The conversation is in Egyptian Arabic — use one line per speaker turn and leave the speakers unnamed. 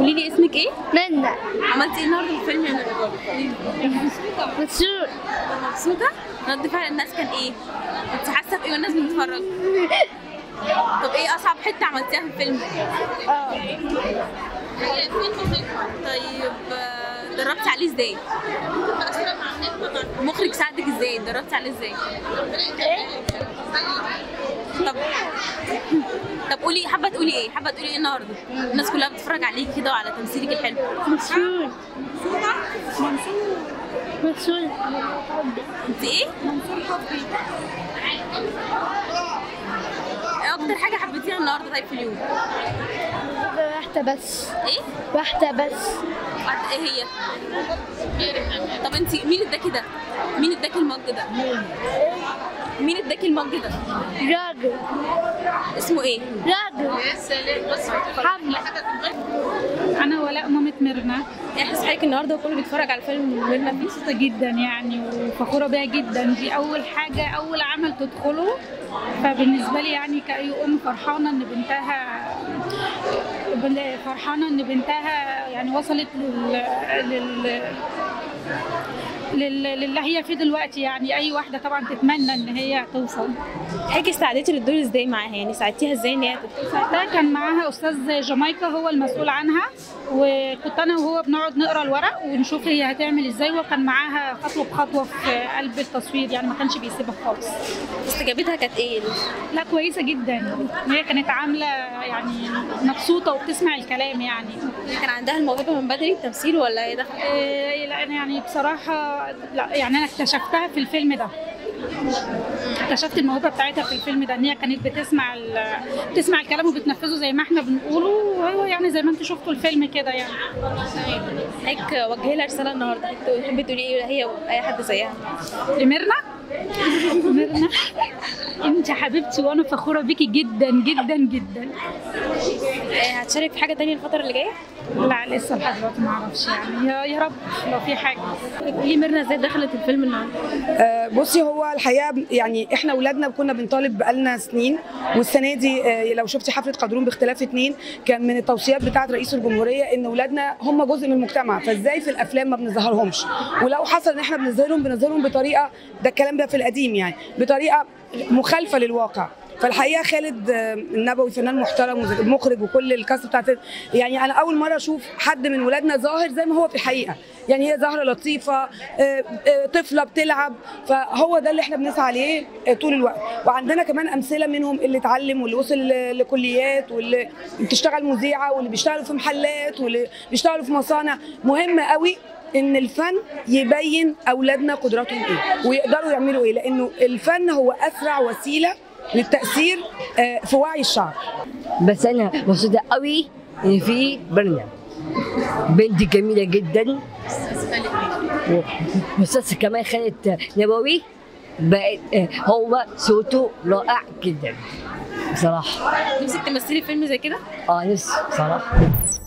قولي لي اسمك ايه
منى
عملتي ايه النهارده في الفيلم يا منى
مسرور
مبسوطه رد فعل الناس كان ايه كنت حاسه بايه والناس بتتفرج طب ايه اصعب حته عملتيها في الفيلم
اه
طيب آه، دربتي عليه ازاي المخرج ساعدك ازاي دربتي عليه ازاي طب طب قولي حابه تقولي ايه حابه تقولي ايه النهارده الناس كلها بتتفرج عليكي كده وعلى تمثيلك الحلو
مسرور مسرور
انت ايه ايه اكتر حاجه حبيتيها النهارده طيب في اليوم
واحدة بس
ايه
واحدة بس
واحدة ايه هي طب انت مين اداكي ده مين اداكي المج ده مين اداكي المج ده
راجل
اسمه ايه
راجل حمد
انا ولاء مامة ميرنا
ايه احساس حضرتك النهارده وكله بيتفرج على فيلم ميرنا فيه
مبسوطة جدا يعني وفخورة بيها جدا دي أول حاجة أول عمل تدخله فبالنسبة لي يعني كأي أم فرحانة إن بنتها بن- فرحانة إن بنتها يعني وصلت لل لل لل- للي هي فيه دلوقتي يعني أي واحدة طبعا تتمنى إن هي توصل
حضرتك استعدتي للدور ازاي معاها يعني ساعدتيها ازاي ان هي تت-
ساعتها كان معاها استاذ جامايكا هو المسؤول عنها وكنت انا وهو بنقعد نقرا الورق ونشوف هي هتعمل ازاي وكان معاها خطوه بخطوه في قلب التصوير يعني ما كانش بيسيبها خالص
استجابتها كانت ايه
لا كويسه جدا هي كانت عامله يعني مبسوطه وبتسمع الكلام يعني
كان عندها الموهبه من بدري التمثيل ولا هي دخلت
إيه، لا أنا يعني بصراحه لا يعني انا اكتشفتها في الفيلم ده اكتشفت الموهبه بتاعتها في الفيلم ده ان هي كانت بتسمع ال- بتسمع الكلام وبتنفذه زي ما احنا بنقوله وهو يعني زي ما انتوا شفتوا الفيلم كده يعني
حضرتك وجهي لها رساله النهارده حضرتك تحبي تقولي ايه هي واي حد زيها
لميرنا ميرنا انت حبيبتي وانا فخوره بيكي جدا جدا جدا
إيه هتشارك في حاجه تانية الفتره اللي جايه
لا لسه لحد دلوقتي ما اعرفش يعني يا, يا رب لو في حاجه
قولي ميرنا ازاي دخلت الفيلم النهارده
آه، بصي هو الحقيقه يعني احنا اولادنا كنا بنطالب بقالنا سنين والسنه دي آه، لو شفتي حفله قدرون باختلاف اتنين كان من التوصيات بتاعه رئيس الجمهوريه ان اولادنا هم جزء من المجتمع فازاي في الافلام ما بنظهرهمش ولو حصل ان احنا بنظهرهم بنظهرهم بطريقه ده الكلام ده في القديم يعني بطريقه مخالفه للواقع فالحقيقه خالد آه، النبوي فنان محترم ومخرج وكل الكاست بتاعت يعني انا اول مره اشوف حد من ولادنا ظاهر زي ما هو في الحقيقه يعني هي زهره لطيفه آه، آه، طفله بتلعب فهو ده اللي احنا بنسعى عليه آه، طول الوقت وعندنا كمان امثله منهم اللي اتعلم واللي وصل ل- لكليات واللي بتشتغل مذيعه واللي بيشتغلوا في محلات واللي بيشتغلوا في مصانع مهم قوي ان الفن يبين اولادنا قدراتهم ايه ويقدروا يعملوا ايه لانه الفن هو اسرع وسيله للتاثير آه، في وعي الشعب
بس انا مبسوطه قوي ان في برنامج بنت جميله جدا واستاذ كمان خالد نبوي بقت آه، هو صوته رائع جدا بصراحه
نفسك تمثلي فيلم زي كده
اه نفسي بصراحه